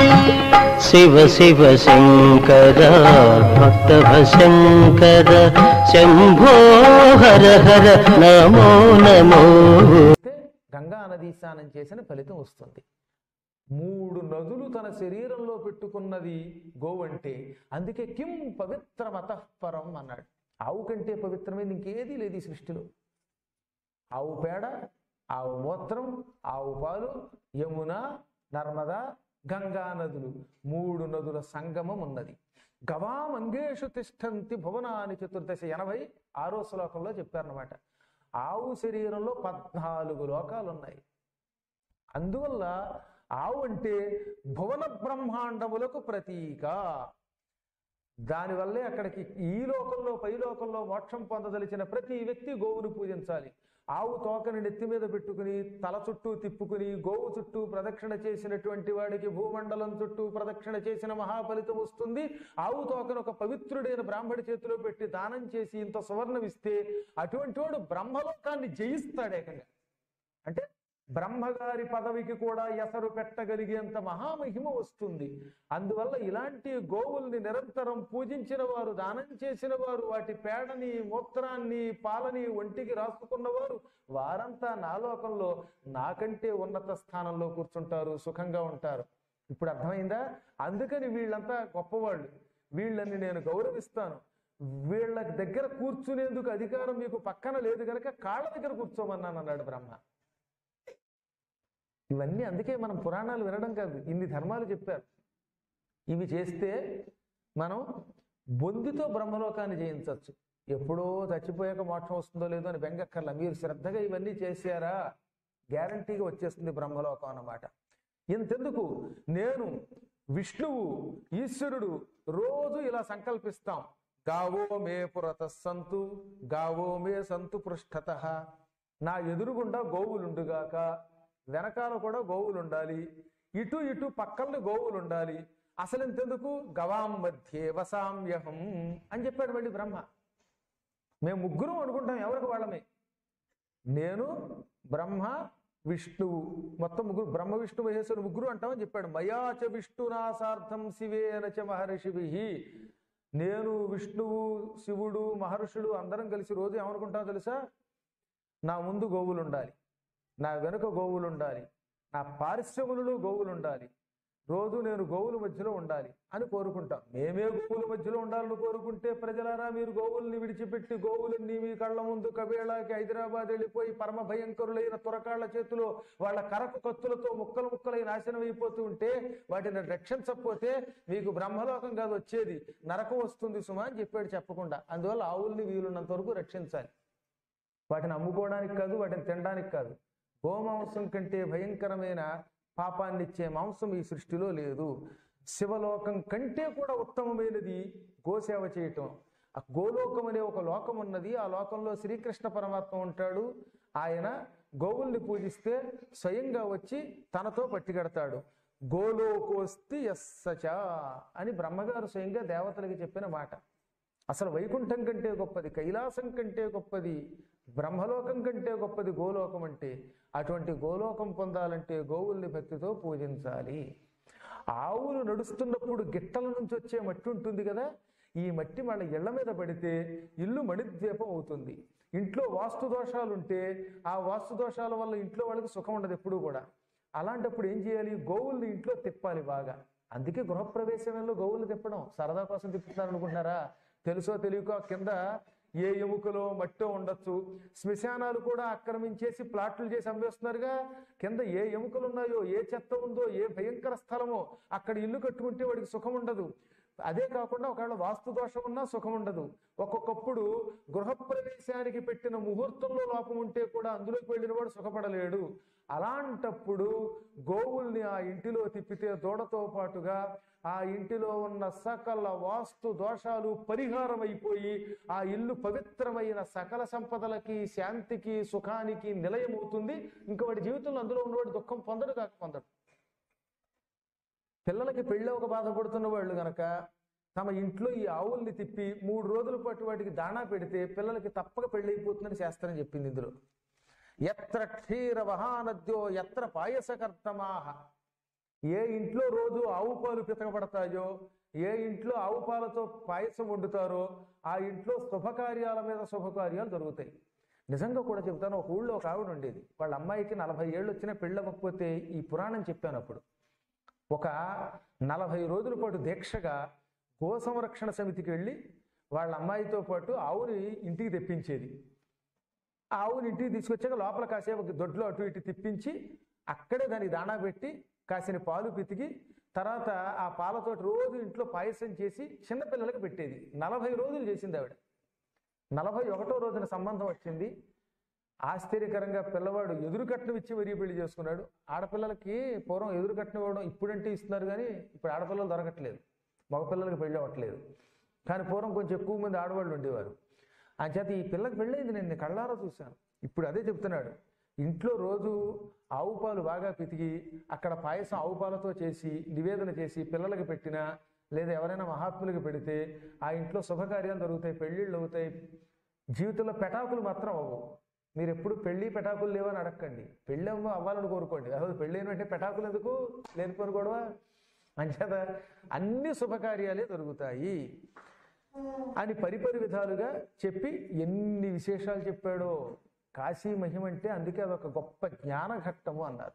శివ శివ శంకర భక్త శంకర శంభో హర హర నమో నమో చేస్తే గంగా నదీ స్నానం చేసిన ఫలితం వస్తుంది మూడు నదులు తన శరీరంలో పెట్టుకున్నది గోవు అంటే అందుకే కిం పవిత్రమతఃపరం అన్నాడు ఆవు కంటే పవిత్రమైనది ఇంకేదీ లేదు ఈ సృష్టిలో ఆవు పేడ ఆవు మూత్రం ఆవు పాలు యమున నర్మద గంగా నదులు మూడు నదుల సంగమం ఉన్నది గవామంగేషు తిష్టంతి భువనాని చతుర్దశ ఎనభై ఆరో శ్లోకంలో చెప్పారనమాట ఆవు శరీరంలో పద్నాలుగు లోకాలు ఉన్నాయి అందువల్ల ఆవు అంటే భువన బ్రహ్మాండములకు ప్రతీక దానివల్లే అక్కడికి ఈ లోకంలో పై లోకంలో మోక్షం పొందదలిచిన ప్రతి వ్యక్తి గోవును పూజించాలి ఆవు తోకని నెత్తి మీద పెట్టుకుని తల చుట్టూ తిప్పుకుని గోవు చుట్టూ ప్రదక్షిణ చేసినటువంటి వాడికి భూమండలం చుట్టూ ప్రదక్షిణ చేసిన మహాఫలితం వస్తుంది ఆవు తోకను ఒక పవిత్రుడైన బ్రాహ్మడి చేతిలో పెట్టి దానం చేసి ఇంత సువర్ణం ఇస్తే అటువంటి వాడు బ్రహ్మలోకాన్ని జయిస్తాడు ఏకంగా అంటే బ్రహ్మగారి పదవికి కూడా ఎసరు పెట్టగలిగేంత మహామహిమ వస్తుంది అందువల్ల ఇలాంటి గోవుల్ని నిరంతరం పూజించిన వారు దానం చేసిన వారు వాటి పేడని మూత్రాన్ని పాలని ఒంటికి రాసుకున్నవారు వారంతా నా లోకంలో నాకంటే ఉన్నత స్థానంలో కూర్చుంటారు సుఖంగా ఉంటారు ఇప్పుడు అర్థమైందా అందుకని వీళ్ళంతా గొప్పవాళ్ళు వీళ్ళని నేను గౌరవిస్తాను వీళ్ళ దగ్గర కూర్చునేందుకు అధికారం మీకు పక్కన లేదు కనుక కాళ్ళ దగ్గర కూర్చోమన్నాను అన్నాడు బ్రహ్మ ఇవన్నీ అందుకే మనం పురాణాలు వినడం కాదు ఇన్ని ధర్మాలు చెప్పారు ఇవి చేస్తే మనం బొందితో బ్రహ్మలోకాన్ని జయించవచ్చు ఎప్పుడో చచ్చిపోయాక మోక్షం వస్తుందో లేదో అని బెంగక్కర్లా మీరు శ్రద్ధగా ఇవన్నీ చేశారా గ్యారంటీగా వచ్చేస్తుంది బ్రహ్మలోకం అన్నమాట ఇంతెందుకు నేను విష్ణువు ఈశ్వరుడు రోజు ఇలా సంకల్పిస్తాం గావో మే పురత సంతు గావో మే సంతు పృష్ఠత నా ఎదురుగుండా గోవులుండుగాక వెనకాల కూడా గోవులు ఉండాలి ఇటు ఇటు పక్కన గోవులు ఉండాలి అసలు ఇంతెందుకు గవాం మధ్యే వసామ్యహం అని చెప్పాడు మళ్ళీ బ్రహ్మ మేము ముగ్గురం అనుకుంటాం ఎవరికి వాళ్ళమే నేను బ్రహ్మ విష్ణువు మొత్తం ముగ్గురు బ్రహ్మ విష్ణు మహేశ్వరు ముగ్గురు అంటామని చెప్పాడు మయాచ విష్ణునాసార్థం శివేనచ మహర్షిభి నేను విష్ణువు శివుడు మహర్షులు అందరం కలిసి రోజు ఏమనుకుంటామో తెలుసా నా ముందు గోవులు ఉండాలి నా వెనుక గోవులు ఉండాలి నా పారిశ్రములలో గోవులు ఉండాలి రోజు నేను గోవుల మధ్యలో ఉండాలి అని కోరుకుంటాం మేమే గోవుల మధ్యలో ఉండాలని కోరుకుంటే ప్రజలారా మీరు గోవుల్ని విడిచిపెట్టి గోవులన్నీ మీ కళ్ళ ముందు కబేళాకి హైదరాబాద్ వెళ్ళిపోయి పరమ భయంకరులైన తురకాళ్ల చేతిలో వాళ్ళ కరకు కత్తులతో ముక్కలు ముక్కలై నాశనం అయిపోతూ ఉంటే వాటిని రక్షించకపోతే మీకు బ్రహ్మలోకం కాదు వచ్చేది నరకం వస్తుంది సుమా అని చెప్పాడు చెప్పకుండా అందువల్ల ఆవుల్ని వీలున్నంత వరకు రక్షించాలి వాటిని అమ్ముకోవడానికి కాదు వాటిని తినడానికి కాదు గోమాంసం కంటే భయంకరమైన పాపాన్ని ఇచ్చే మాంసం ఈ సృష్టిలో లేదు శివలోకం కంటే కూడా ఉత్తమమైనది గోసేవ చేయటం ఆ గోలోకం అనే ఒక లోకం ఉన్నది ఆ లోకంలో శ్రీకృష్ణ పరమాత్మ ఉంటాడు ఆయన గోవుల్ని పూజిస్తే స్వయంగా వచ్చి తనతో పట్టిగడతాడు గోలోకోస్తి యస్సచ అని బ్రహ్మగారు స్వయంగా దేవతలకి చెప్పిన మాట అసలు వైకుంఠం కంటే గొప్పది కైలాసం కంటే గొప్పది బ్రహ్మలోకం కంటే గొప్పది గోలోకం అంటే అటువంటి గోలోకం పొందాలంటే గోవుల్ని భక్తితో పూజించాలి ఆవులు నడుస్తున్నప్పుడు గిట్టల నుంచి వచ్చే మట్టి ఉంటుంది కదా ఈ మట్టి మన ఇళ్ల మీద పడితే ఇల్లు మణిద్వీపం అవుతుంది ఇంట్లో వాస్తు దోషాలు ఉంటే ఆ వాస్తు దోషాల వల్ల ఇంట్లో వాళ్ళకి సుఖం ఉండదు ఎప్పుడూ కూడా అలాంటప్పుడు ఏం చేయాలి గోవుల్ని ఇంట్లో తిప్పాలి బాగా అందుకే గృహప్రవేశంలో గోవులు తిప్పడం సరదా కోసం తిప్పుతున్నారు అనుకుంటున్నారా తెలుసో తెలియకో కింద ఏ ఎముకలో మట్టో ఉండొచ్చు శ్మశానాలు కూడా ఆక్రమించేసి ప్లాట్లు చేసి అమ్మేస్తున్నారుగా కింద ఏ ఎముకలు ఉన్నాయో ఏ చెత్త ఉందో ఏ భయంకర స్థలమో అక్కడ ఇల్లు కట్టుకుంటే వాడికి సుఖం ఉండదు అదే కాకుండా ఒకవేళ వాస్తు దోషం ఉన్నా సుఖం ఉండదు ఒక్కొక్కప్పుడు గృహప్రవేశానికి పెట్టిన ముహూర్తంలో లోపం ఉంటే కూడా అందులోకి వెళ్ళిన వాడు సుఖపడలేడు అలాంటప్పుడు గోవుల్ని ఆ ఇంటిలో తిప్పితే దూడతో పాటుగా ఆ ఇంటిలో ఉన్న సకల వాస్తు దోషాలు పరిహారం అయిపోయి ఆ ఇల్లు పవిత్రమైన సకల సంపదలకి శాంతికి సుఖానికి నిలయమవుతుంది ఇంకా వాడి జీవితంలో అందులో ఉన్నవాడు దుఃఖం పొందడు కాక పొందడు పిల్లలకి పెళ్ళి ఒక బాధపడుతున్న వాళ్ళు గనక తమ ఇంట్లో ఈ ఆవుల్ని తిప్పి మూడు రోజుల పాటు వాటికి దాణా పెడితే పిల్లలకి తప్పక పెళ్ళి అయిపోతుందని శాస్త్రం చెప్పింది ఇందులో ఎత్ర క్షీర వహానద్యో ఎత్ర పాయసకర్తమాహ ఏ ఇంట్లో రోజు ఆవు పాలు పితకబడతాయో ఏ ఇంట్లో ఆవు పాలతో పాయసం వండుతారో ఆ ఇంట్లో శుభకార్యాల మీద శుభకార్యాలు జరుగుతాయి నిజంగా కూడా చెప్తాను ఒక ఊళ్ళో ఒక ఆవిడ ఉండేది వాళ్ళ అమ్మాయికి నలభై ఏళ్ళు వచ్చినా పెళ్ళవకపోతే ఈ పురాణం చెప్పాను అప్పుడు ఒక నలభై రోజుల పాటు దీక్షగా గో సంరక్షణ సమితికి వెళ్ళి వాళ్ళ అమ్మాయితో పాటు ఆవుని ఇంటికి తెప్పించేది ఆ ఆవుని ఇంటికి తీసుకొచ్చాక లోపల కాసేపు ఒక దొడ్లో అటు ఇటు తిప్పించి అక్కడే దానికి దాణా పెట్టి కాసిన పాలు పితికి తర్వాత ఆ పాలతోటి రోజు ఇంట్లో పాయసం చేసి చిన్నపిల్లలకు పెట్టేది నలభై రోజులు చేసింది ఆవిడ నలభై ఒకటో రోజున సంబంధం వచ్చింది ఆశ్చర్యకరంగా పిల్లవాడు ఎదురు కట్నం ఇచ్చి మరీ పెళ్లి చేసుకున్నాడు ఆడపిల్లలకి పూర్వం ఎదురు కట్నం ఇవ్వడం ఇప్పుడంటే ఇస్తున్నారు కానీ ఇప్పుడు ఆడపిల్లలు దొరకట్లేదు మగపిల్లలకి పెళ్ళి అవ్వట్లేదు కానీ పూర్వం కొంచెం ఎక్కువ మంది ఆడవాళ్ళు ఉండేవారు అంచేత ఈ పిల్లకి పెళ్ళైంది నేను కళ్ళారా చూశాను ఇప్పుడు అదే చెప్తున్నాడు ఇంట్లో రోజు ఆవు పాలు బాగా పితికి అక్కడ పాయసం ఆవు పాలతో చేసి నివేదన చేసి పిల్లలకి పెట్టినా లేదా ఎవరైనా మహాత్ములకి పెడితే ఆ ఇంట్లో శుభకార్యాలు జరుగుతాయి పెళ్ళిళ్ళు అవుతాయి జీవితంలో పెటాకులు మాత్రం అవ్వవు మీరు ఎప్పుడు పెళ్లి పెటాకులు లేవని అడగండి పెళ్ళి అవ్వ అవ్వాలని కోరుకోండి అసలు పెళ్ళి అంటే పెటాకులు ఎందుకు లేనిపోను గొడవ అంచేత అన్ని శుభకార్యాలే జరుగుతాయి అని పరిపరి విధాలుగా చెప్పి ఎన్ని విశేషాలు చెప్పాడో కాశీ మహిమ అంటే అందుకే అదొక గొప్ప జ్ఞానఘట్టము అన్నారు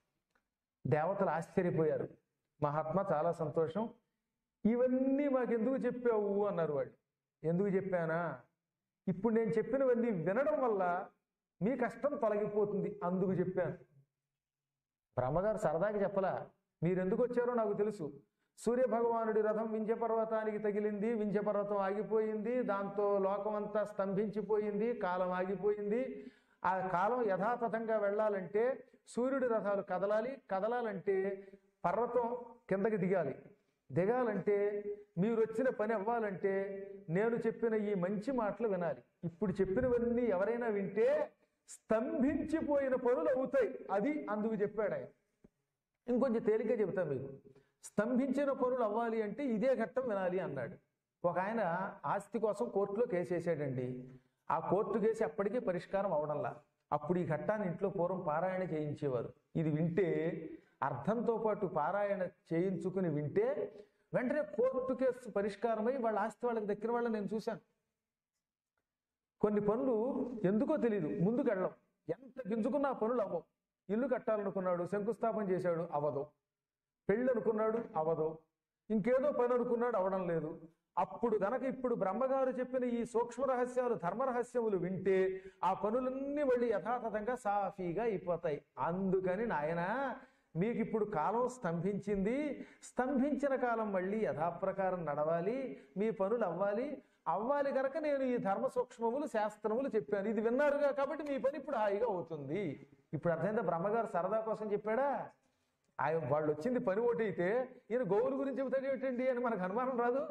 దేవతలు ఆశ్చర్యపోయారు మహాత్మా చాలా సంతోషం ఇవన్నీ మాకెందుకు చెప్పావు అన్నారు వాళ్ళు ఎందుకు చెప్పానా ఇప్పుడు నేను చెప్పినవన్నీ వినడం వల్ల మీ కష్టం తొలగిపోతుంది అందుకు చెప్పాను బ్రహ్మగారు సరదాకి చెప్పలా మీరు ఎందుకు వచ్చారో నాకు తెలుసు సూర్య భగవానుడి రథం వింధ్య పర్వతానికి తగిలింది వింధ్య పర్వతం ఆగిపోయింది దాంతో లోకమంతా స్తంభించిపోయింది కాలం ఆగిపోయింది ఆ కాలం యథాతథంగా వెళ్ళాలంటే సూర్యుడి రథాలు కదలాలి కదలాలంటే పర్వతం కిందకి దిగాలి దిగాలంటే మీరు వచ్చిన పని అవ్వాలంటే నేను చెప్పిన ఈ మంచి మాటలు వినాలి ఇప్పుడు చెప్పినవన్నీ ఎవరైనా వింటే స్తంభించిపోయిన పనులు అవుతాయి అది అందుకు చెప్పాడు ఆయన ఇంకొంచెం తేలిగ్గా చెబుతా మీకు స్తంభించిన పనులు అవ్వాలి అంటే ఇదే ఘట్టం వినాలి అన్నాడు ఒక ఆయన ఆస్తి కోసం కోర్టులో కేసు వేసాడండి ఆ కోర్టు కేసు అప్పటికీ పరిష్కారం అవడంలా అప్పుడు ఈ ఘట్టాన్ని ఇంట్లో పూర్వం పారాయణ చేయించేవారు ఇది వింటే అర్థంతో పాటు పారాయణ చేయించుకుని వింటే వెంటనే కోర్టు కేసు పరిష్కారమై వాళ్ళ ఆస్తి వాళ్ళకి దగ్గర వాళ్ళని నేను చూశాను కొన్ని పనులు ఎందుకో తెలియదు ముందుకు వెళ్ళం ఎంత గింజుకున్నా ఆ పనులు అవ్వవు ఇల్లు కట్టాలనుకున్నాడు శంకుస్థాపన చేశాడు అవదు పెళ్ళి అనుకున్నాడు అవదు ఇంకేదో పని అనుకున్నాడు అవడం లేదు అప్పుడు గనక ఇప్పుడు బ్రహ్మగారు చెప్పిన ఈ సూక్ష్మ రహస్యాలు ధర్మ రహస్యములు వింటే ఆ పనులన్నీ మళ్ళీ యథాతథంగా సాఫీగా అయిపోతాయి అందుకని నాయన మీకు ఇప్పుడు కాలం స్తంభించింది స్తంభించిన కాలం మళ్ళీ యథాప్రకారం నడవాలి మీ పనులు అవ్వాలి అవ్వాలి కనుక నేను ఈ ధర్మ సూక్ష్మములు శాస్త్రములు చెప్పాను ఇది విన్నారుగా కాబట్టి మీ పని ఇప్పుడు హాయిగా అవుతుంది ఇప్పుడు అర్థమైందా బ్రహ్మగారు సరదా కోసం చెప్పాడా ఆయన వాళ్ళు వచ్చింది పని ఒకటి అయితే ఈయన గోవుల గురించి చెబుతాడు ఏమిటండి అని మనకు అనుమానం రాదు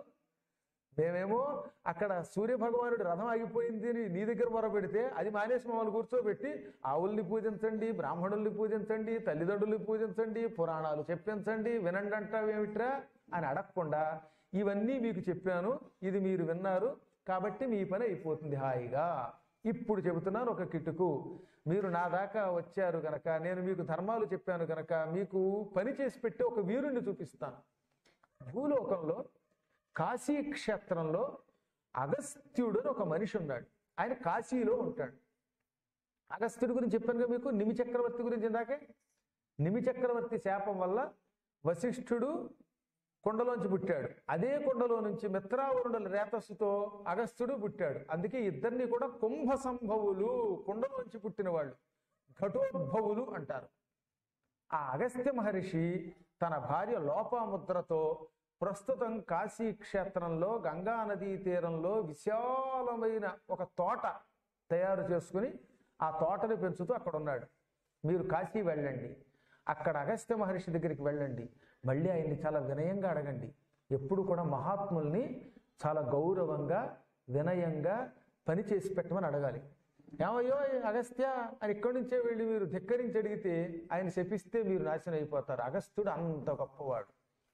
మేమేమో అక్కడ సూర్య భగవానుడు రథం ఆగిపోయింది అని నీ దగ్గర మొరపెడితే అది మానేసి మమ్మల్ని కూర్చోబెట్టి ఆవుల్ని పూజించండి బ్రాహ్మణుల్ని పూజించండి తల్లిదండ్రుల్ని పూజించండి పురాణాలు చెప్పించండి వినండి అంటావేమిట్రా అని అడగకుండా ఇవన్నీ మీకు చెప్పాను ఇది మీరు విన్నారు కాబట్టి మీ పని అయిపోతుంది హాయిగా ఇప్పుడు చెబుతున్నాను ఒక కిటుకు మీరు నా దాకా వచ్చారు గనక నేను మీకు ధర్మాలు చెప్పాను గనక మీకు పని చేసి పెట్టి ఒక వీరుణ్ణి చూపిస్తాను భూలోకంలో కాశీ క్షేత్రంలో అగస్త్యుడు అని ఒక మనిషి ఉన్నాడు ఆయన కాశీలో ఉంటాడు అగస్త్యుడి గురించి చెప్పాను కదా మీకు నిమి చక్రవర్తి గురించి ఇందాకే నిమి చక్రవర్తి శాపం వల్ల వశిష్ఠుడు కుండలోంచి పుట్టాడు అదే కుండలో నుంచి మిత్రావరుణుల రేతస్సుతో అగస్త్యుడు పుట్టాడు అందుకే ఇద్దరిని కూడా కుంభ సంభవులు కుండలోంచి పుట్టిన వాళ్ళు ఘటోద్భవులు అంటారు ఆ అగస్త్య మహర్షి తన భార్య లోపాముద్రతో ప్రస్తుతం కాశీ క్షేత్రంలో గంగా నదీ తీరంలో విశాలమైన ఒక తోట తయారు చేసుకుని ఆ తోటని పెంచుతూ అక్కడ ఉన్నాడు మీరు కాశీ వెళ్ళండి అక్కడ అగస్త్య మహర్షి దగ్గరికి వెళ్ళండి మళ్ళీ ఆయన్ని చాలా వినయంగా అడగండి ఎప్పుడు కూడా మహాత్ముల్ని చాలా గౌరవంగా వినయంగా పని చేసి పెట్టమని అడగాలి ఏమయ్యో అగస్త్య అని ఇక్కడి నుంచే వెళ్ళి మీరు ధిక్కరించి అడిగితే ఆయన శపిస్తే మీరు నాశనం అయిపోతారు అగస్త్యుడు అంత గొప్పవాడు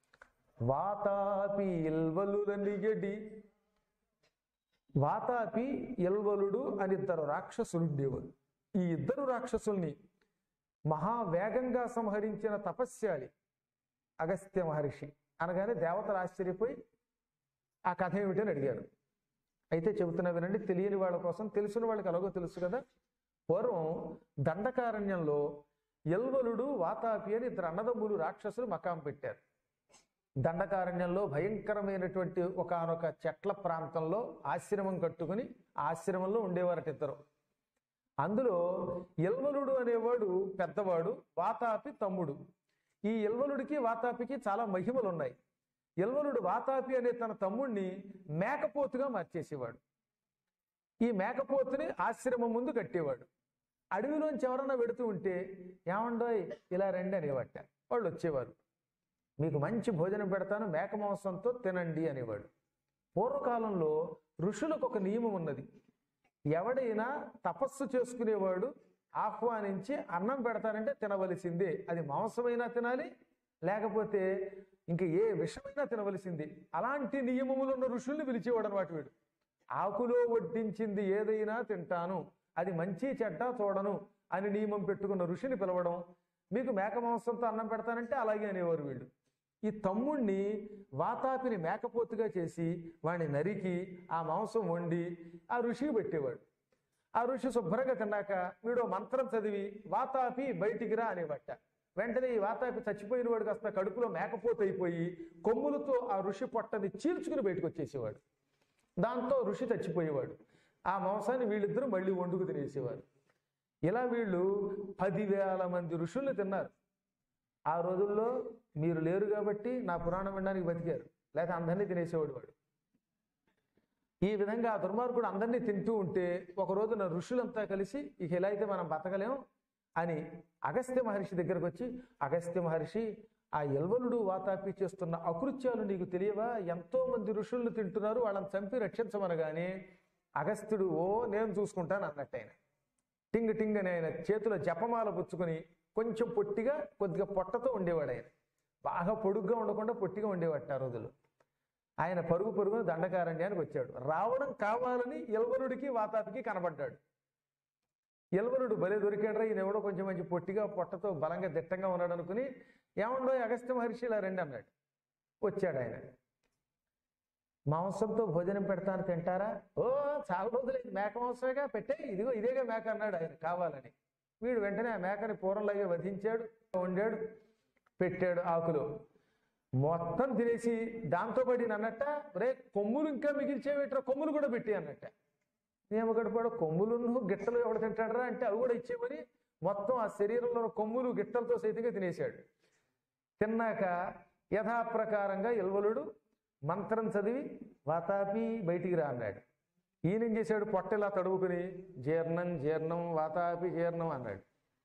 వాతాపి ఇల్వలులనిగడి వాతాపి ఇల్వలుడు అని ఇద్దరు రాక్షసులు ఉండేవారు ఈ ఇద్దరు రాక్షసుల్ని మహావేగంగా సంహరించిన తపస్యాలి అగస్త్య మహర్షి అనగానే దేవతలు ఆశ్చర్యపోయి ఆ కథ ఏమిటని అడిగారు అయితే చెబుతున్నా వినండి తెలియని వాళ్ళ కోసం తెలిసిన వాళ్ళకి ఎలాగో తెలుసు కదా పూర్వం దండకారణ్యంలో ఎల్వలుడు వాతాపి అని ఇద్దరు అన్నదమ్ములు రాక్షసులు మకాం పెట్టారు దండకారణ్యంలో భయంకరమైనటువంటి ఒకానొక చెట్ల ప్రాంతంలో ఆశ్రమం కట్టుకుని ఆ ఆశ్రమంలో ఉండేవారట ఇద్దరు అందులో ఎల్వలుడు అనేవాడు పెద్దవాడు వాతాపి తమ్ముడు ఈ ఎల్వలుడికి వాతాపికి చాలా మహిమలు ఉన్నాయి ఎల్వలుడు వాతాపి అనే తన తమ్ముణ్ణి మేకపోతుగా మార్చేసేవాడు ఈ మేకపోతుని ఆశ్రమం ముందు కట్టేవాడు అడవిలోంచి ఎవరన్నా వెడుతూ ఉంటే ఏమండోయ్ ఇలా రండి అనేవాట వాళ్ళు వచ్చేవారు మీకు మంచి భోజనం పెడతాను మేక మాంసంతో తినండి అనేవాడు పూర్వకాలంలో ఋషులకు ఒక నియమం ఉన్నది ఎవడైనా తపస్సు చేసుకునేవాడు ఆహ్వానించి అన్నం పెడతానంటే తినవలసిందే అది మాంసమైనా తినాలి లేకపోతే ఇంకా ఏ విషమైనా తినవలసిందే అలాంటి నియమములు ఉన్న ఋషుల్ని పిలిచేవాడు అనమాట వీడు ఆకులో వడ్డించింది ఏదైనా తింటాను అది మంచి చెడ్డ చూడను అని నియమం పెట్టుకున్న ఋషిని పిలవడం మీకు మేక మాంసంతో అన్నం పెడతానంటే అలాగే అనేవారు వీళ్ళు ఈ తమ్ముణ్ణి వాతాపిని మేకపోతుగా చేసి వాడిని నరికి ఆ మాంసం వండి ఆ ఋషికి పెట్టేవాడు ఆ ఋషి శుభ్రంగా తిన్నాక వీడు ఓ మంత్రం చదివి వాతాపి బయటికి రా అనేవట వెంటనే ఈ వాతాపి చచ్చిపోయిన వాడు కాస్త కడుపులో మేకపోతు అయిపోయి కొమ్ములతో ఆ ఋషి పొట్టని చీల్చుకుని బయటకు వచ్చేసేవాడు దాంతో ఋషి చచ్చిపోయేవాడు ఆ మాంసాన్ని వీళ్ళిద్దరూ మళ్ళీ వండుకు తినేసేవారు ఇలా వీళ్ళు పదివేల మంది ఋషుల్ని తిన్నారు ఆ రోజుల్లో మీరు లేరు కాబట్టి నా పురాణం వినడానికి బతికారు లేక అందరినీ తినేసేవాడు వాడు ఈ విధంగా ఆ దుర్మార్గుడు అందరినీ తింటూ ఉంటే ఒక రోజున ఋషులంతా కలిసి ఇక ఎలా అయితే మనం బతకలేం అని అగస్త్య మహర్షి దగ్గరకు వచ్చి అగస్త్య మహర్షి ఆ ఎల్వలుడు వాతాపి చేస్తున్న అకృత్యాలు నీకు తెలియవా ఎంతో మంది ఋషుల్ని తింటున్నారు వాళ్ళని చంపి రక్షించమనగానే అగస్త్యుడు ఓ నేను చూసుకుంటాను అన్నట్టు ఆయన టింగ్ టింగ్ అని ఆయన చేతిలో జపమాల పుచ్చుకొని కొంచెం పొట్టిగా కొద్దిగా పొట్టతో ఉండేవాడు ఆయన బాగా పొడుగ్గా ఉండకుండా పొట్టిగా ఉండేవాడు ఆ రోజుల్లో ఆయన పరుగు పరుగున దండకారణ్యానికి వచ్చాడు రావడం కావాలని ఎల్వరుడికి వాతాపికి కనబడ్డాడు ఎల్వరుడు భలే దొరికాడరా ఈయన ఎవడో కొంచెం మంచి పొట్టిగా పొట్టతో బలంగా దిట్టంగా ఉన్నాడు అనుకుని ఏమండో అగస్త్య మహర్షి ఇలా రండి అన్నాడు వచ్చాడు ఆయన మాంసంతో భోజనం పెడతాను తింటారా ఓ చాలా రోజులైంది మేక మాంసమేగా పెట్టే ఇదిగో ఇదేగా మేక అన్నాడు ఆయన కావాలని వీడు వెంటనే ఆ మేకని పూర్వంలాగే వధించాడు వండాడు పెట్టాడు ఆకులో మొత్తం తినేసి దాంతో పడి అన్నట్ట రే కొమ్ములు ఇంకా మిగిల్చేవిట్రా కొమ్ములు కూడా పెట్టి అన్నట్ట ఏమో గడిపాడు కొమ్ములును గిట్టలు ఎవడు తింటాడరా అంటే అవి కూడా ఇచ్చేమని మొత్తం ఆ శరీరంలో ఉన్న కొమ్ములు గిట్టలతో సైతంగా తినేశాడు తిన్నాక యథాప్రకారంగా ఎల్వలుడు మంత్రం చదివి వాతాపి బయటికి రా అన్నాడు ఈయన ఏం చేశాడు పొట్టెలా తడువుకుని జీర్ణం జీర్ణం వాతాపి జీర్ణం అన్నాడు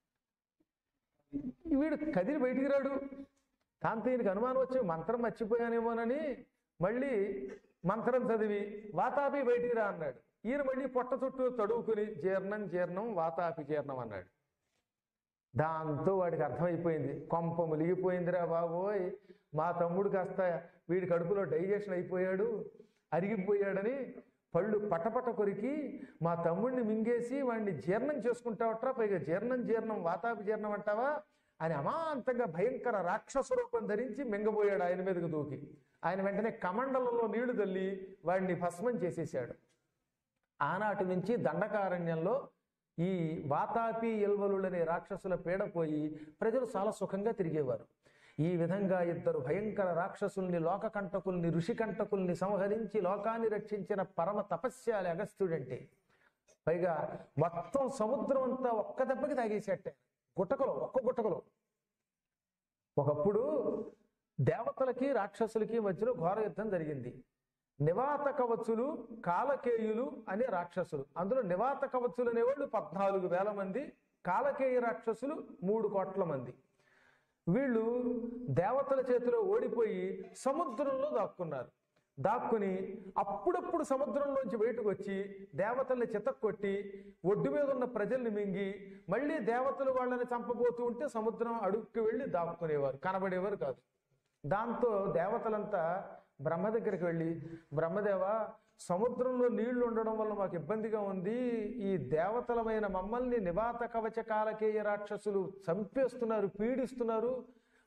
వీడు కదిలి బయటికి రాడు దాంతో ఈయనకి అనుమానం వచ్చి మంత్రం మర్చిపోయానేమోనని మళ్ళీ మంత్రం చదివి వాతాపి బయటికి రా అన్నాడు ఈయన మళ్ళీ పొట్ట చుట్టూ తడువుకుని జీర్ణం జీర్ణం వాతాపి జీర్ణం అన్నాడు దాంతో వాడికి అర్థమైపోయింది కొంప ములిగిపోయిందిరా బాబోయ్ మా తమ్ముడు కాస్త వీడి కడుపులో డైజెషన్ అయిపోయాడు అరిగిపోయాడని పళ్ళు పటపట కొరికి మా తమ్ముడిని మింగేసి వాడిని జీర్ణం చేసుకుంటావట్రా పైగా జీర్ణం జీర్ణం వాతాపి జీర్ణం అంటావా అని అమాంతంగా భయంకర రాక్షస రూపం ధరించి మింగబోయాడు ఆయన మీదకు దూకి ఆయన వెంటనే కమండలంలో నీళ్లు తల్లి వాడిని భస్మం చేసేసాడు ఆనాటి నుంచి దండకారణ్యంలో ఈ వాతాపి ఎల్వలులనే రాక్షసుల పీడ పోయి ప్రజలు చాలా సుఖంగా తిరిగేవారు ఈ విధంగా ఇద్దరు భయంకర రాక్షసుల్ని లోకకంటకుల్ని ఋషికంటకుల్ని సంహరించి లోకాన్ని రక్షించిన పరమ తపస్యాలి అగస్త్యుడంటే పైగా మొత్తం సముద్రం అంతా ఒక్క దెబ్బకి తాగేసేట గుట్టకలో ఒక్క గుట్టకలో ఒకప్పుడు దేవతలకి రాక్షసులకి మధ్యలో ఘోర యుద్ధం జరిగింది నివాత కవచులు కాలకేయులు అనే రాక్షసులు అందులో నివాత కవచులు అనేవాళ్ళు పద్నాలుగు వేల మంది కాలకేయ రాక్షసులు మూడు కోట్ల మంది వీళ్ళు దేవతల చేతిలో ఓడిపోయి సముద్రంలో దాక్కున్నారు దాక్కుని అప్పుడప్పుడు సముద్రంలోంచి బయటకు వచ్చి దేవతల్ని చితక్కొట్టి ఒడ్డు మీద ఉన్న ప్రజల్ని మింగి మళ్ళీ దేవతలు వాళ్ళని చంపబోతూ ఉంటే సముద్రం అడుక్కి వెళ్ళి దాక్కునేవారు కనబడేవారు కాదు దాంతో దేవతలంతా బ్రహ్మ దగ్గరికి వెళ్ళి బ్రహ్మదేవ సముద్రంలో నీళ్లు ఉండడం వల్ల మాకు ఇబ్బందిగా ఉంది ఈ దేవతలమైన మమ్మల్ని నివాత కవచ కాలకేయ రాక్షసులు చంపేస్తున్నారు పీడిస్తున్నారు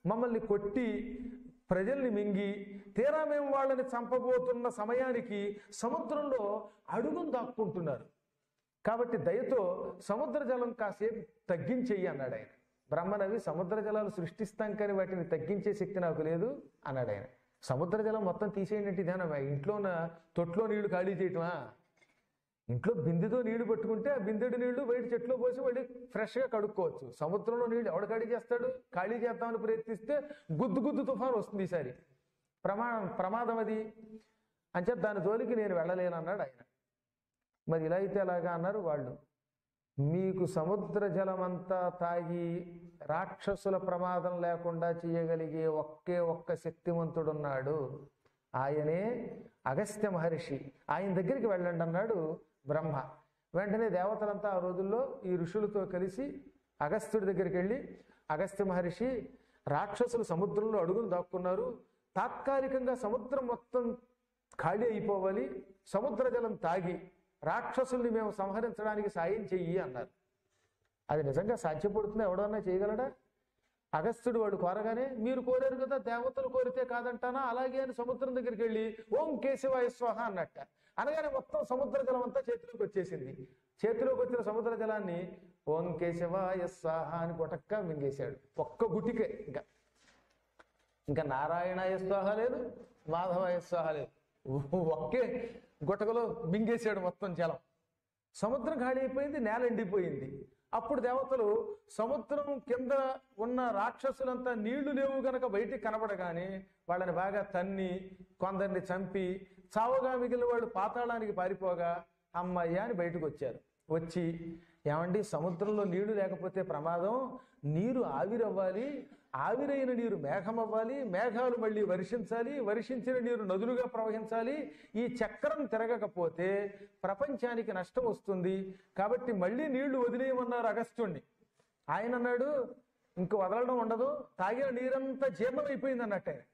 మమ్మల్ని కొట్టి ప్రజల్ని మింగి తీరా మేము వాళ్ళని చంపబోతున్న సమయానికి సముద్రంలో అడుగును దాక్కుంటున్నారు కాబట్టి దయతో సముద్ర జలం కాసేపు తగ్గించేయి అన్నాడు ఆయన బ్రహ్మనవి సముద్ర జలాలు సృష్టిస్తాం కానీ వాటిని తగ్గించే శక్తి నాకు లేదు అన్నాడు ఆయన సముద్ర జలం మొత్తం తీసేయండి అంటే ఇదేనా ఇంట్లో ఉన్న తొట్లో నీళ్లు ఖాళీ చేయటమా ఇంట్లో బిందెతో నీళ్లు పట్టుకుంటే ఆ బిందెడు నీళ్లు బయట చెట్లో పోసి మళ్ళీ ఫ్రెష్గా కడుక్కోవచ్చు సముద్రంలో నీళ్లు ఎవడు ఖాళీ చేస్తాడు ఖాళీ చేద్దామని ప్రయత్నిస్తే గుద్దు గుద్దు తుఫాను వస్తుంది ఈసారి ప్రమాదం ప్రమాదం అది అంచేత దాని జోలికి నేను వెళ్ళలేను అన్నాడు ఆయన మరి ఇలా అయితే అలాగా అన్నారు వాళ్ళు మీకు సముద్ర జలమంతా తాగి రాక్షసుల ప్రమాదం లేకుండా చేయగలిగే ఒకే ఒక్క శక్తివంతుడున్నాడు ఆయనే అగస్త్య మహర్షి ఆయన దగ్గరికి వెళ్ళండి అన్నాడు బ్రహ్మ వెంటనే దేవతలంతా ఆ రోజుల్లో ఈ ఋషులతో కలిసి అగస్త్యుడి దగ్గరికి వెళ్ళి అగస్త్య మహర్షి రాక్షసులు సముద్రంలో అడుగులు దాక్కున్నారు తాత్కాలికంగా సముద్రం మొత్తం ఖాళీ అయిపోవాలి సముద్ర జలం తాగి రాక్షసుల్ని మేము సంహరించడానికి సాయం చెయ్యి అన్నారు అది నిజంగా సాధ్యపడుతుందా ఎవడన్నా చేయగలడా అగస్త్యుడు వాడు కోరగానే మీరు కోరారు కదా దేవతలు కోరితే కాదంటానా అలాగే అని సముద్రం దగ్గరికి వెళ్ళి ఓం కేశవాయ స్వాహ అన్నట్ట అనగానే మొత్తం సముద్ర జలం అంతా చేతిలోకి వచ్చేసింది చేతిలోకి వచ్చిన సముద్ర జలాన్ని ఓం కేశవాయ స్వాహ అని కొటక్క మింగేశాడు ఒక్క గుటికే ఇంకా ఇంకా నారాయణాయ స్వాహ లేదు మాధవాయ స్వాహ లేదు ఒకే గుటకలో మింగేశాడు మొత్తం జలం సముద్రం ఖాళీ అయిపోయింది నేల ఎండిపోయింది అప్పుడు దేవతలు సముద్రం కింద ఉన్న రాక్షసులంతా నీళ్లు లేవు గనక బయటికి కనబడగానే వాళ్ళని బాగా తన్ని కొందరిని చంపి చావుగా మిగిలిన వాళ్ళు పాతాళానికి పారిపోగా అమ్మయ్య అని బయటకు వచ్చారు వచ్చి ఏమండి సముద్రంలో నీళ్లు లేకపోతే ప్రమాదం నీరు ఆవిరవ్వాలి ఆవిరైన నీరు మేఘం అవ్వాలి మేఘాలు మళ్ళీ వర్షించాలి వర్షించిన నీరు నదులుగా ప్రవహించాలి ఈ చక్రం తిరగకపోతే ప్రపంచానికి నష్టం వస్తుంది కాబట్టి మళ్ళీ నీళ్లు వదిలేయమన్నారు అగస్త్యుణ్ణి ఆయన అన్నాడు ఇంక వదలడం ఉండదు తాగిన నీరంతా జీర్ణమైపోయింది అన్నట్టు ఆయన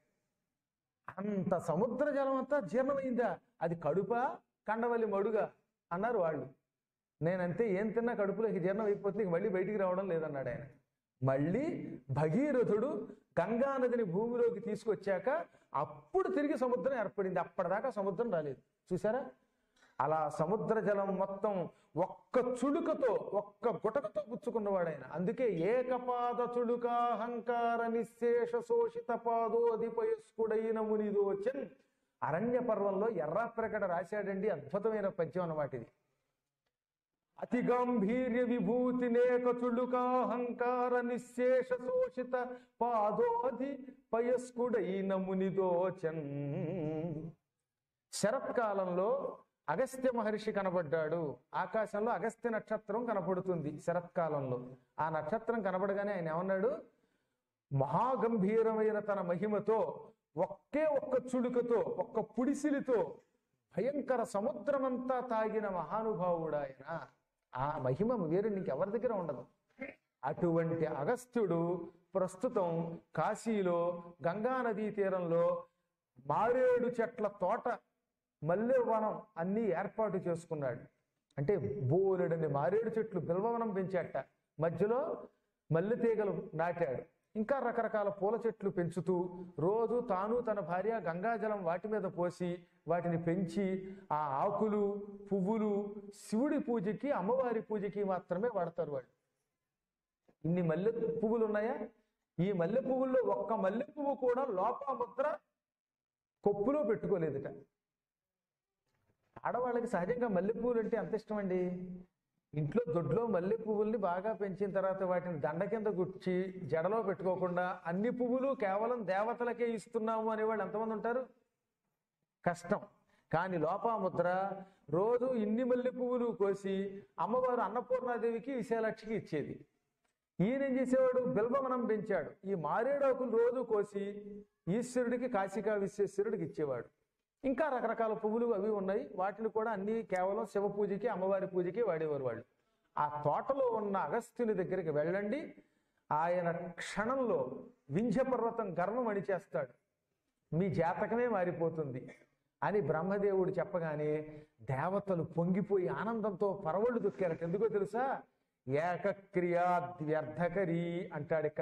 అంత సముద్ర జలం అంతా జీర్ణమైందా అది కడుపా కండవల్లి మడుగా అన్నారు వాళ్ళు నేనంతే ఏం తిన్నా కడుపులోకి జీర్ణం అయిపోతుంది ఇంక మళ్ళీ బయటికి రావడం లేదన్నాడు ఆయన మళ్ళీ భగీరథుడు గంగా నదిని భూమిలోకి తీసుకొచ్చాక అప్పుడు తిరిగి సముద్రం ఏర్పడింది అప్పటిదాకా సముద్రం రాలేదు చూసారా అలా సముద్ర జలం మొత్తం ఒక్క చుడుకతో ఒక్క గుటకతో పుచ్చుకున్నవాడు ఆయన అందుకే ఏకపాద చుడుకాహంకార నిశేష శోషిత పాదోధిపయస్కుడైన మునిదోచన్ అరణ్య పర్వంలో ఎర్ర ప్రకట రాశాడండి అద్భుతమైన పద్యం అన్నమాట ఇది అతి గంభీర్య విభూతి నేక చుడుకాహంకార నిశేష శోషిత పాదోధి పయస్కుడైన మునిదోచన్ శరత్కాలంలో అగస్త్య మహర్షి కనబడ్డాడు ఆకాశంలో అగస్త్య నక్షత్రం కనపడుతుంది శరత్కాలంలో ఆ నక్షత్రం కనబడగానే ఆయన ఏమన్నాడు మహాగంభీరమైన తన మహిమతో ఒకే ఒక్క చుడుకతో ఒక్క పుడిసిలితో భయంకర సముద్రమంతా తాగిన మహానుభావుడు ఆయన ఆ మహిమ వేరు నీకెవరి దగ్గర ఉండదు అటువంటి అగస్త్యుడు ప్రస్తుతం కాశీలో గంగా నదీ తీరంలో మారేడు చెట్ల తోట మల్లె వనం అన్ని ఏర్పాటు చేసుకున్నాడు అంటే బోలెడని మారేడు చెట్లు బిల్వవనం పెంచాట మధ్యలో మల్లె తీగలు నాటాడు ఇంకా రకరకాల పూల చెట్లు పెంచుతూ రోజు తాను తన భార్య గంగాజలం వాటి మీద పోసి వాటిని పెంచి ఆ ఆకులు పువ్వులు శివుడి పూజకి అమ్మవారి పూజకి మాత్రమే వాడతారు వాళ్ళు ఇన్ని మల్లె పువ్వులు ఉన్నాయా ఈ మల్లె పువ్వుల్లో ఒక్క మల్లె పువ్వు కూడా లోపాముద్ర కొప్పులో పెట్టుకోలేదుట ఆడవాళ్ళకి సహజంగా మల్లె పువ్వులు అంటే అంత ఇష్టం అండి ఇంట్లో దొడ్లో మల్లె పువ్వుల్ని బాగా పెంచిన తర్వాత వాటిని దండ కింద గుచ్చి జడలో పెట్టుకోకుండా అన్ని పువ్వులు కేవలం దేవతలకే ఇస్తున్నాము అనేవాళ్ళు ఎంతమంది ఉంటారు కష్టం కానీ లోపాముద్ర రోజు ఇన్ని మల్లె పువ్వులు కోసి అమ్మవారు అన్నపూర్ణాదేవికి విశాలాక్షికి ఇచ్చేది ఈయన ఏం చేసేవాడు బిల్వమనం పెంచాడు ఈ మారేడాకులు రోజు కోసి ఈశ్వరుడికి కాశికా విశ్వేశ్వరుడికి ఇచ్చేవాడు ఇంకా రకరకాల పువ్వులు అవి ఉన్నాయి వాటిని కూడా అన్ని కేవలం శివ పూజకి అమ్మవారి పూజకి వాడేవారు వాళ్ళు ఆ తోటలో ఉన్న అగస్త్యుని దగ్గరికి వెళ్ళండి ఆయన క్షణంలో వింధ్య పర్వతం గర్వం అణిచేస్తాడు మీ జాతకమే మారిపోతుంది అని బ్రహ్మదేవుడు చెప్పగానే దేవతలు పొంగిపోయి ఆనందంతో పరవళ్ళు దొక్కారట ఎందుకో తెలుసా ఏకక్రియాద్వ్యర్థకరి అంటాడు ఇక్కడ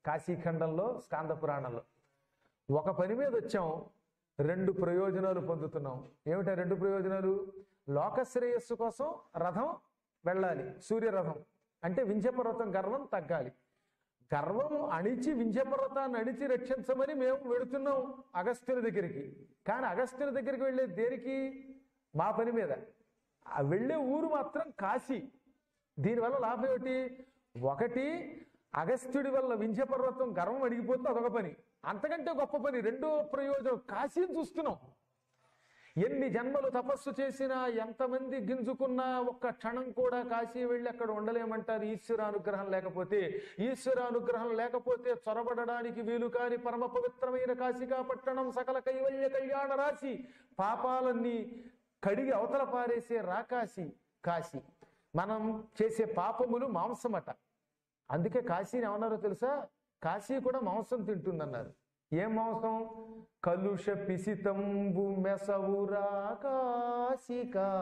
కాశీఖండంలో స్కాంద పురాణంలో ఒక పని మీద వచ్చాం రెండు ప్రయోజనాలు పొందుతున్నాం ఏమిటా రెండు ప్రయోజనాలు లోకశ్రేయస్సు కోసం రథం వెళ్ళాలి సూర్యరథం అంటే వింధ్యపర్వతం గర్వం తగ్గాలి గర్వం అణిచి వింధ్యపర్వతాన్ని అణిచి రక్షించమని మేము వెడుతున్నాం అగస్త్యుని దగ్గరికి కానీ అగస్త్యుని దగ్గరికి వెళ్ళే దేనికి మా పని మీద ఆ వెళ్ళే ఊరు మాత్రం కాశీ దీనివల్ల లాభం ఏమిటి ఒకటి అగస్త్యుడి వల్ల వింధ్యపర్వతం గర్వం అడిగిపోతే అదొక పని అంతకంటే గొప్ప పని రెండో ప్రయోజనం కాశీని చూస్తున్నాం ఎన్ని జన్మలు తపస్సు చేసినా ఎంతమంది గింజుకున్నా ఒక్క క్షణం కూడా కాశీ వెళ్ళి అక్కడ ఉండలేమంటారు ఈశ్వరానుగ్రహం లేకపోతే ఈశ్వరానుగ్రహం లేకపోతే చొరబడడానికి వీలు కాని పరమ పవిత్రమైన కాశికా పట్టణం సకల కైవల్య కళ్యాణ రాశి పాపాలన్నీ కడిగి అవతల పారేసే రాకాశి కాశీ మనం చేసే పాపములు మాంసమట అందుకే కాశీని ఏమన్నారో తెలుసా కాశీ కూడా మాంసం తింటుందన్నారు ఏం మాంసం కలుష పిసితంబు మెసవురా కాశీ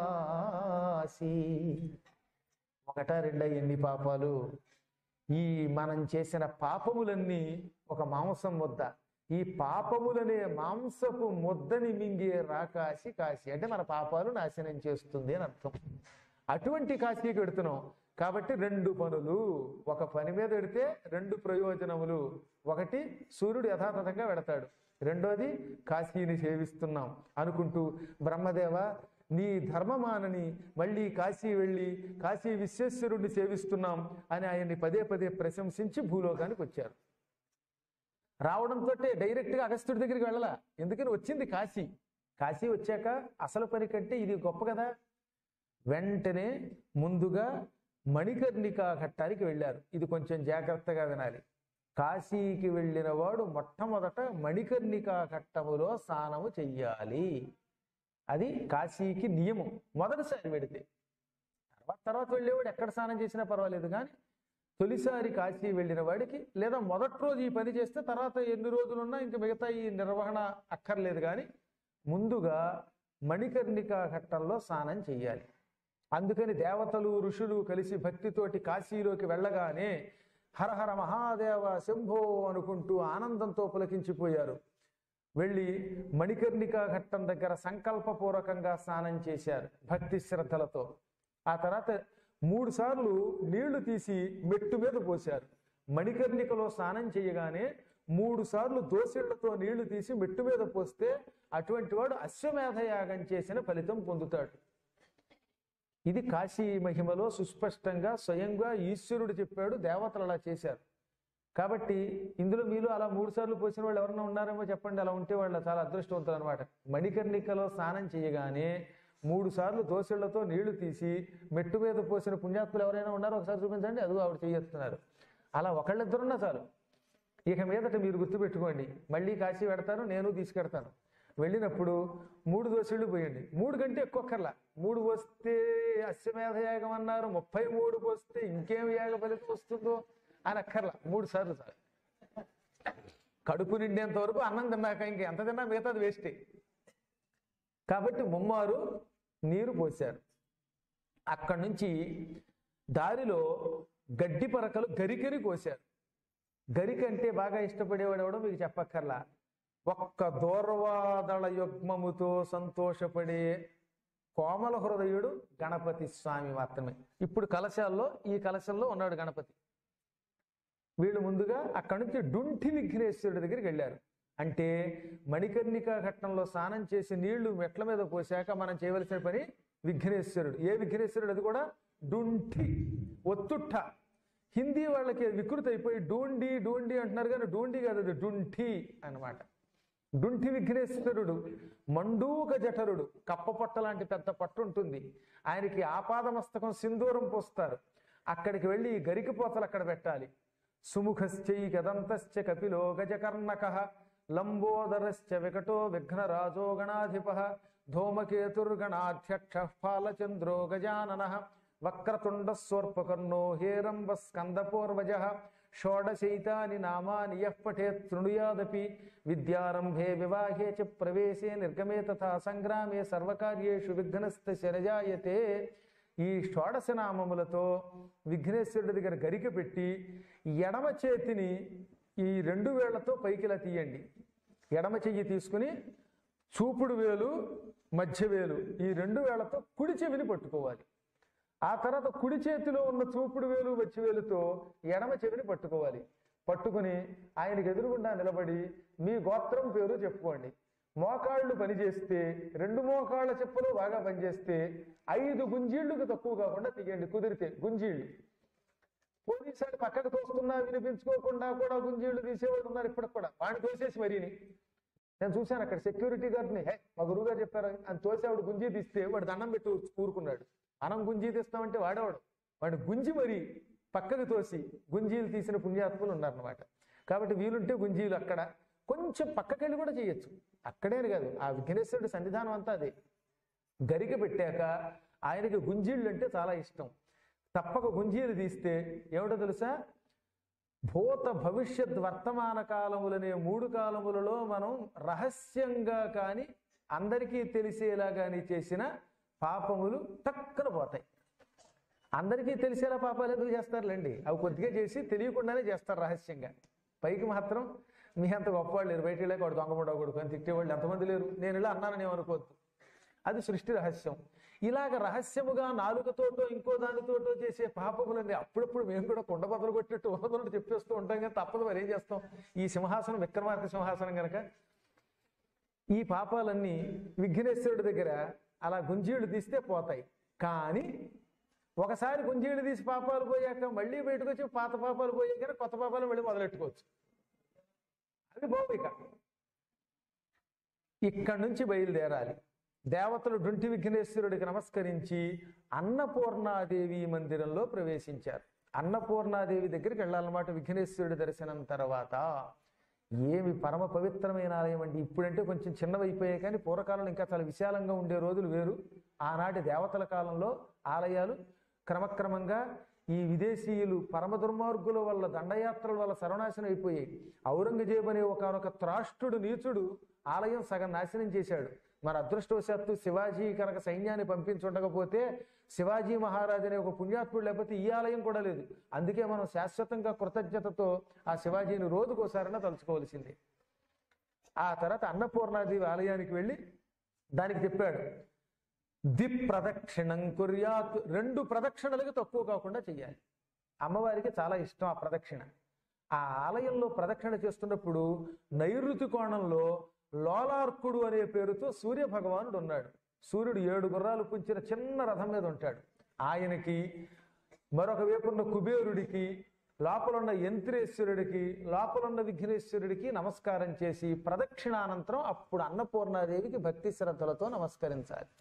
కాశీ ఒకట రెండ ఎన్ని పాపాలు ఈ మనం చేసిన పాపములన్నీ ఒక మాంసం ముద్ద ఈ పాపములనే మాంసపు ముద్దని మింగే రాకాశి కాశీ అంటే మన పాపాలు నాశనం చేస్తుంది అని అర్థం అటువంటి కాశీకి వెడుతున్నాం కాబట్టి రెండు పనులు ఒక పని మీద పెడితే రెండు ప్రయోజనములు ఒకటి సూర్యుడు యథాతథంగా వెడతాడు రెండోది కాశీని సేవిస్తున్నాం అనుకుంటూ బ్రహ్మదేవ నీ ధర్మమానని మళ్ళీ కాశీ వెళ్ళి కాశీ విశ్వేశ్వరుణ్ణి సేవిస్తున్నాం అని ఆయన్ని పదే పదే ప్రశంసించి భూలోకానికి వచ్చారు రావడంతో డైరెక్ట్గా అగస్త్యుడి దగ్గరికి వెళ్ళాల ఎందుకని వచ్చింది కాశీ కాశీ వచ్చాక అసలు పని కంటే ఇది గొప్ప కదా వెంటనే ముందుగా మణికర్ణికా ఘట్టానికి వెళ్ళారు ఇది కొంచెం జాగ్రత్తగా వినాలి కాశీకి వెళ్ళిన వాడు మొట్టమొదట మణికర్ణికా ఘట్టములో స్నానము చెయ్యాలి అది కాశీకి నియమం మొదటిసారి వెడితే తర్వాత తర్వాత వెళ్ళేవాడు ఎక్కడ స్నానం చేసినా పర్వాలేదు కానీ తొలిసారి కాశీ వెళ్ళిన వాడికి లేదా మొదటి రోజు ఈ పని చేస్తే తర్వాత ఎన్ని రోజులున్నా ఇంక మిగతా ఈ నిర్వహణ అక్కర్లేదు కానీ ముందుగా మణికర్ణికా ఘట్టంలో స్నానం చెయ్యాలి అందుకని దేవతలు ఋషులు కలిసి భక్తితోటి కాశీలోకి వెళ్ళగానే హరహర మహాదేవ శంభో అనుకుంటూ ఆనందంతో పులకించిపోయారు వెళ్ళి మణికర్ణికా ఘట్టం దగ్గర సంకల్పపూర్వకంగా స్నానం చేశారు భక్తి శ్రద్ధలతో ఆ తర్వాత మూడు సార్లు నీళ్లు తీసి మెట్టు మీద పోశారు మణికర్ణికలో స్నానం చేయగానే మూడు సార్లు దోసిళ్లతో నీళ్లు తీసి మెట్టు మీద పోస్తే అటువంటి వాడు అశ్వమేధ యాగం చేసిన ఫలితం పొందుతాడు ఇది కాశీ మహిమలో సుస్పష్టంగా స్వయంగా ఈశ్వరుడు చెప్పాడు దేవతలు అలా చేశారు కాబట్టి ఇందులో మీలో అలా మూడు సార్లు పోసిన వాళ్ళు ఎవరన్నా ఉన్నారేమో చెప్పండి అలా ఉంటే వాళ్ళు చాలా అదృష్టవంతులు అనమాట మణికర్ణికలో స్నానం చేయగానే మూడు సార్లు దోశళ్లతో నీళ్లు తీసి మెట్టు మీద పోసిన పుణ్యాత్ములు ఎవరైనా ఉన్నారో ఒకసారి చూపించండి అదిగో ఆవిడ చేస్తున్నారు అలా ఒకళ్ళిద్దరున్నా చాలు ఇక మీదట మీరు గుర్తుపెట్టుకోండి మళ్ళీ కాశీ పెడతాను నేను తీసుకెడతాను వెళ్ళినప్పుడు మూడు దోశలు పోయండి మూడు కంటే ఎక్కువ కర్లా మూడు పోస్తే అశ్వమేధ యాగం అన్నారు ముప్పై మూడు పోస్తే ఇంకేం యాగ ఫలితం వస్తుందో అని అక్కర్లా మూడు సార్లు సార్ కడుపు నిండేంత వరకు అన్నం తిన్నాక ఇంక ఎంత తిన్నా మిగతాది వేస్టే కాబట్టి ముమ్మారు నీరు పోశారు అక్కడి నుంచి దారిలో గడ్డి పరకలు గరికరి కోశారు గరిక అంటే బాగా ఇష్టపడేవాడు ఎవడో మీకు చెప్పక్కర్లా ఒక్క దూర్వాదళ యుగ్మముతో సంతోషపడే కోమల హృదయుడు గణపతి స్వామి మాత్రమే ఇప్పుడు కలశాల్లో ఈ కలశంలో ఉన్నాడు గణపతి వీళ్ళు ముందుగా అక్కడి నుంచి డుంఠి విఘ్నేశ్వరుడి దగ్గరికి వెళ్ళారు అంటే మణికర్ణికా ఘట్టంలో స్నానం చేసి నీళ్లు మెట్ల మీద పోసాక మనం చేయవలసిన పని విఘ్నేశ్వరుడు ఏ విఘ్నేశ్వరుడు అది కూడా డుంఠి ఒత్తుట్ట హిందీ వాళ్ళకి వికృతి అయిపోయి డూండి డూండి అంటున్నారు కానీ డూండి కాదు అది డుంఠి అన్నమాట డుంఠి విఘ్నేశ్వరుడు మండూక జఠరుడు కప్ప పొట్ట లాంటి పెద్ద పట్టు ఉంటుంది ఆయనకి ఆపాదమస్తకం సింధూరం పోస్తారు అక్కడికి వెళ్ళి ఈ గరికి పోతలు అక్కడ పెట్టాలి సుముఖశ్చై గదంతశ్చ కపిలో గజకర్ణక లంబోదరశ్చ వికటో విఘ్నరాజో గణాధిప ధూమకేతుర్గణాధ్యక్ష పాలచంద్రో గజానన వక్రతుండ స్వర్పకర్ణో హేరంబ స్కందపూర్వజ షోడశైతాని నామాని యః పఠేత్ శృణుయాదపి విద్యారంభే వివాహే చ ప్రవేశే నిర్గమే తథా సంగ్రామే సర్వకార్యేషు విఘ్నస్త శరజాయతే ఈ షోడశ నామములతో విఘ్నేశ్వరుడి దగ్గర గరిక పెట్టి ఎడమ చేతిని ఈ రెండు వేళ్లతో పైకి ఇలా తీయండి ఎడమ చెయ్యి తీసుకుని చూపుడు వేలు మధ్య వేలు ఈ రెండు వేళ్లతో కుడి చెవిని పట్టుకోవాలి ఆ తర్వాత కుడి చేతిలో ఉన్న చూపుడు వేలు మధ్య వేలుతో ఎడమ చెవిని పట్టుకోవాలి పట్టుకుని ఆయనకి ఎదురుగుండా నిలబడి మీ గోత్రం పేరు చెప్పుకోండి మోకాళ్ళు పనిచేస్తే రెండు మోకాళ్ళ చెప్పులు బాగా పనిచేస్తే ఐదు గుంజీళ్లకు తక్కువ కాకుండా తీయండి కుదిరితే గుంజీళ్ళు పోలీసాడు పక్కకు తోస్తున్నా వినిపించుకోకుండా కూడా గుంజీళ్లు తీసేవాడు ఉన్నారు ఇప్పటికి కూడా వాడిని తోసేసి మరీని నేను చూశాను అక్కడ సెక్యూరిటీ గార్డ్ని హే మా గురువు గారు చెప్పారు అని తోసేవాడు గుంజీ తీస్తే వాడు దండం పెట్టి కూరుకున్నాడు మనం గుంజీ తీస్తామంటే వాడేవాడు వాడు గుంజి మరి పక్కకు తోసి గుంజీలు తీసిన పుణ్యాత్ములు ఉన్నారన్నమాట కాబట్టి వీలుంటే గుంజీలు అక్కడ కొంచెం పక్కకెళ్ళి కూడా చేయొచ్చు అక్కడే కాదు ఆ విఘ్నేశ్వరుడి సన్నిధానం అంతా అదే గరిక పెట్టాక ఆయనకి గుంజీళ్ళు అంటే చాలా ఇష్టం తప్పక గుంజీలు తీస్తే ఏమిటో తెలుసా భూత భవిష్యత్ వర్తమాన కాలములనే మూడు కాలములలో మనం రహస్యంగా కానీ అందరికీ తెలిసేలా కానీ చేసిన పాపములు టక్కన పోతాయి అందరికీ తెలిసేలా పాపాలు ఎందుకు చేస్తారులేండి అవి కొద్దిగా చేసి తెలియకుండానే చేస్తారు రహస్యంగా పైకి మాత్రం మీ అంత గొప్పవాళ్ళు లేరు బయట వెళ్ళాక వాడు దొంగముడా కొడుకు అని తిట్టేవాళ్ళు ఎంతమంది లేరు నేను ఇలా అన్నానని ఏమనుకోవద్దు అది సృష్టి రహస్యం ఇలాగ రహస్యముగా నాలుగుతోటో ఇంకో దానితోటో చేసే పాపములన్నీ అప్పుడప్పుడు మేము కూడా కుండ బదులు కొట్టినట్టు ఉన్నదన్నట్టు చెప్పేస్తూ ఉంటాం కానీ తప్పదు మరి ఏం చేస్తాం ఈ సింహాసనం విక్రమార్క సింహాసనం కనుక ఈ పాపాలన్నీ విఘ్నేశ్వరుడి దగ్గర అలా గుంజీళ్ళు తీస్తే పోతాయి కానీ ఒకసారి గుంజీళ్ళు తీసి పాపాలు పోయాక మళ్ళీ బయటకు వచ్చి పాత పాపాలు పోయాక కొత్త పాపాలు మళ్ళీ మొదలెట్టుకోవచ్చు అది భౌమిక ఇక్కడి నుంచి బయలుదేరాలి దేవతలు డుంటి విఘ్నేశ్వరుడికి నమస్కరించి అన్నపూర్ణాదేవి మందిరంలో ప్రవేశించారు అన్నపూర్ణాదేవి దగ్గరికి వెళ్ళాలన్నమాట విఘ్నేశ్వరుడి దర్శనం తర్వాత ఏమి పరమ పవిత్రమైన ఆలయం అండి ఇప్పుడంటే కొంచెం చిన్నవైపోయాయి కానీ పూర్వకాలంలో ఇంకా చాలా విశాలంగా ఉండే రోజులు వేరు ఆనాటి దేవతల కాలంలో ఆలయాలు క్రమక్రమంగా ఈ విదేశీయులు పరమ దుర్మార్గుల వల్ల దండయాత్రల వల్ల సర్వనాశనం అయిపోయాయి ఔరంగజేబు అనే ఒకనొక త్రాష్టుడు నీచుడు ఆలయం సగం నాశనం చేశాడు మరి అదృష్టవశాత్తు శివాజీ కనుక సైన్యాన్ని పంపించుండకపోతే శివాజీ మహారాజు అనే ఒక పుణ్యాత్ముడు లేకపోతే ఈ ఆలయం కూడా లేదు అందుకే మనం శాశ్వతంగా కృతజ్ఞతతో ఆ శివాజీని రోజుకోసారైనా తలుచుకోవాల్సిందే ఆ తర్వాత అన్నపూర్ణాదేవి ఆలయానికి వెళ్ళి దానికి చెప్పాడు ది ప్రదక్షిణం కుర్యాత్ రెండు ప్రదక్షిణలకు తక్కువ కాకుండా చెయ్యాలి అమ్మవారికి చాలా ఇష్టం ఆ ప్రదక్షిణ ఆ ఆలయంలో ప్రదక్షిణ చేస్తున్నప్పుడు నైరుతి కోణంలో లోలార్కుడు అనే పేరుతో సూర్య భగవానుడు ఉన్నాడు సూర్యుడు ఏడు గుర్రాలు పుంచిన చిన్న రథం మీద ఉంటాడు ఆయనకి మరొక వైపున్న కుబేరుడికి లోపలున్న యంత్రేశ్వరుడికి లోపలున్న విఘ్నేశ్వరుడికి నమస్కారం చేసి ప్రదక్షిణానంతరం అప్పుడు అన్నపూర్ణాదేవికి భక్తి శ్రద్ధలతో నమస్కరించాలి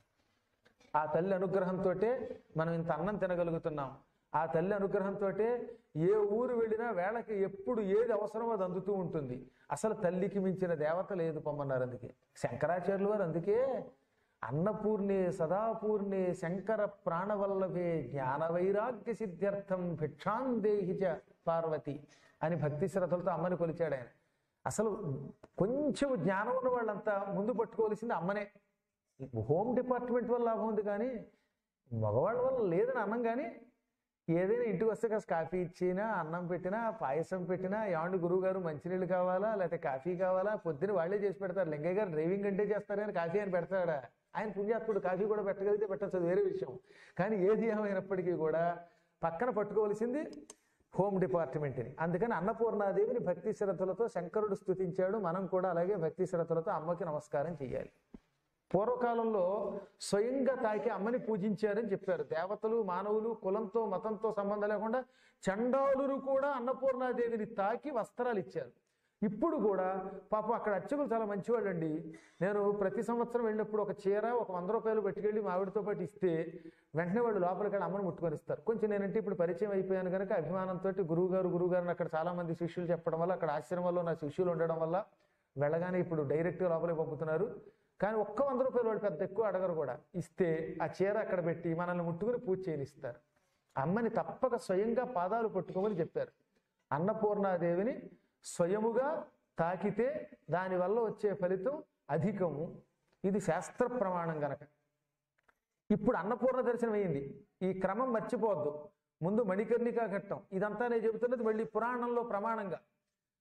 ఆ తల్లి అనుగ్రహంతో మనం ఇంత అన్నం తినగలుగుతున్నాం ఆ తల్లి అనుగ్రహంతో ఏ ఊరు వెళ్ళినా వేళకి ఎప్పుడు ఏది అవసరమో అది అందుతూ ఉంటుంది అసలు తల్లికి మించిన దేవత లేదు పొమ్మన్నారు అందుకే శంకరాచార్యులు వారు అందుకే అన్నపూర్ణే సదాపూర్ణే శంకర ప్రాణవల్లభే జ్ఞాన వైరాగ్య సిద్ధ్యర్థం భిక్షాందేహి చ పార్వతి అని భక్తి శ్రద్ధలతో అమ్మని కొలిచాడు ఆయన అసలు కొంచెం జ్ఞానం ఉన్న వాళ్ళంతా ముందు పట్టుకోవాల్సింది అమ్మనే హోమ్ డిపార్ట్మెంట్ వల్ల లాభం ఉంది కానీ మగవాళ్ళ వల్ల లేదని అన్నం కానీ ఏదైనా ఇంటికి వస్తే కాస్త కాఫీ ఇచ్చినా అన్నం పెట్టినా పాయసం పెట్టినా ఏమండి గురువు గారు మంచినీళ్ళు కావాలా లేకపోతే కాఫీ కావాలా పొద్దున వాళ్ళే చేసి పెడతారు లింగయ్య గారు డ్రైవింగ్ అంటే చేస్తారు కానీ కాఫీ అని పెడతాడా ఆయన పుణ్యాత్ముడు కాఫీ కూడా పెట్టగలిగితే పెట్టచ్చు అది వేరే విషయం కానీ ఏది ఏమైనప్పటికీ కూడా పక్కన పట్టుకోవాల్సింది హోమ్ డిపార్ట్మెంట్ని అందుకని అన్నపూర్ణాదేవిని భక్తి శ్రద్ధలతో శంకరుడు స్తుతించాడు మనం కూడా అలాగే భక్తి శ్రద్ధలతో అమ్మకి నమస్కారం చేయాలి పూర్వకాలంలో స్వయంగా తాకి అమ్మని పూజించారని చెప్పారు దేవతలు మానవులు కులంతో మతంతో సంబంధం లేకుండా చండాలురు కూడా అన్నపూర్ణాదేవిని తాకి వస్త్రాలు ఇచ్చారు ఇప్పుడు కూడా పాపం అక్కడ అర్చకులు చాలా మంచివాళ్ళు అండి నేను ప్రతి సంవత్సరం వెళ్ళినప్పుడు ఒక చీర ఒక వంద రూపాయలు పెట్టుకెళ్ళి మా ఆవిడతో పాటు ఇస్తే వెంటనే వాళ్ళు లోపలికి వెళ్ళి అమ్మని ముట్టుకొని ఇస్తారు కొంచెం నేనంటే ఇప్పుడు పరిచయం అయిపోయాను కనుక అభిమానంతో గురువు గారు గురువు గారిని అక్కడ చాలా మంది శిష్యులు చెప్పడం వల్ల అక్కడ ఆశ్రమంలో నా శిష్యులు ఉండడం వల్ల వెళ్ళగానే ఇప్పుడు డైరెక్ట్గా లోపలికి పంపుతున్నారు కానీ ఒక్క వంద రూపాయలు వాడు పెద్ద ఎక్కువ అడగరు కూడా ఇస్తే ఆ చీర అక్కడ పెట్టి మనల్ని ముట్టుకుని పూజ చేయనిస్తారు అమ్మని తప్పక స్వయంగా పాదాలు పట్టుకోమని చెప్పారు అన్నపూర్ణాదేవిని స్వయముగా తాకితే దానివల్ల వచ్చే ఫలితం అధికము ఇది శాస్త్ర ప్రమాణం గనక ఇప్పుడు అన్నపూర్ణ దర్శనం అయింది ఈ క్రమం మర్చిపోవద్దు ముందు మణికర్ణికా ఘట్టం ఇదంతా నేను చెబుతున్నది మళ్ళీ పురాణంలో ప్రమాణంగా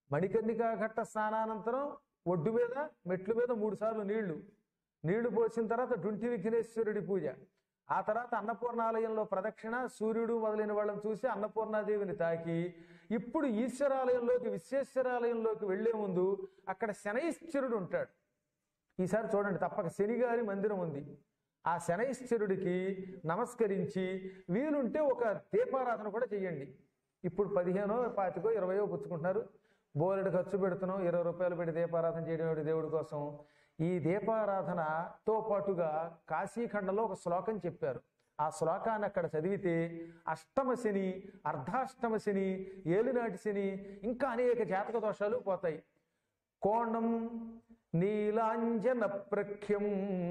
మణికర్ణికా ఘట్ట స్నానానంతరం ఒడ్డు మీద మెట్ల మీద మూడు సార్లు నీళ్లు నీళ్లు పోసిన తర్వాత డుంటి విఘ్నేశ్వరుడి పూజ ఆ తర్వాత అన్నపూర్ణాలయంలో ప్రదక్షిణ సూర్యుడు మొదలైన వాళ్ళని చూసి అన్నపూర్ణాదేవిని తాకి ఇప్పుడు ఈశ్వరాలయంలోకి విశ్వేశ్వరాలయంలోకి వెళ్లే ముందు అక్కడ శనైశ్వరుడు ఉంటాడు ఈసారి చూడండి తప్పక శనిగారి మందిరం ఉంది ఆ శనైశ్వరుడికి నమస్కరించి వీలుంటే ఒక దీపారాధన కూడా చెయ్యండి ఇప్పుడు పదిహేనో పాతికో ఇరవయో పుచ్చుకుంటున్నారు బోలెడు ఖర్చు పెడుతున్నాం ఇరవై రూపాయలు పెట్టి దీపారాధన చేయడం ఏమిటి దేవుడి కోసం ఈ దీపారాధనతో పాటుగా కాశీఖండంలో ఒక శ్లోకం చెప్పారు ఆ శ్లోకాన్ని అక్కడ చదివితే అష్టమ శని అర్ధాష్టమ శని ఏలినాటి శని ఇంకా అనేక జాతక దోషాలు పోతాయి కోణం నీలాంజన ప్రఖ్యం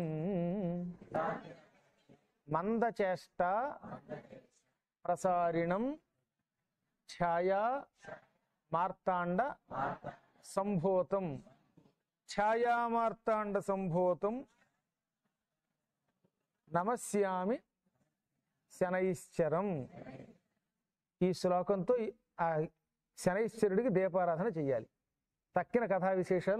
మందచేష్ట ప్రసారిణం ఛాయా మార్తాండ సంభూతం ఛాయా మార్తాండ సంభూతం నమస్యామి శనైశ్చరం ఈ శ్లోకంతో ఈ- ఆ శనైశ్వరుడికి దీపారాధన చెయ్యాలి తక్కిన కథా విశేషాలు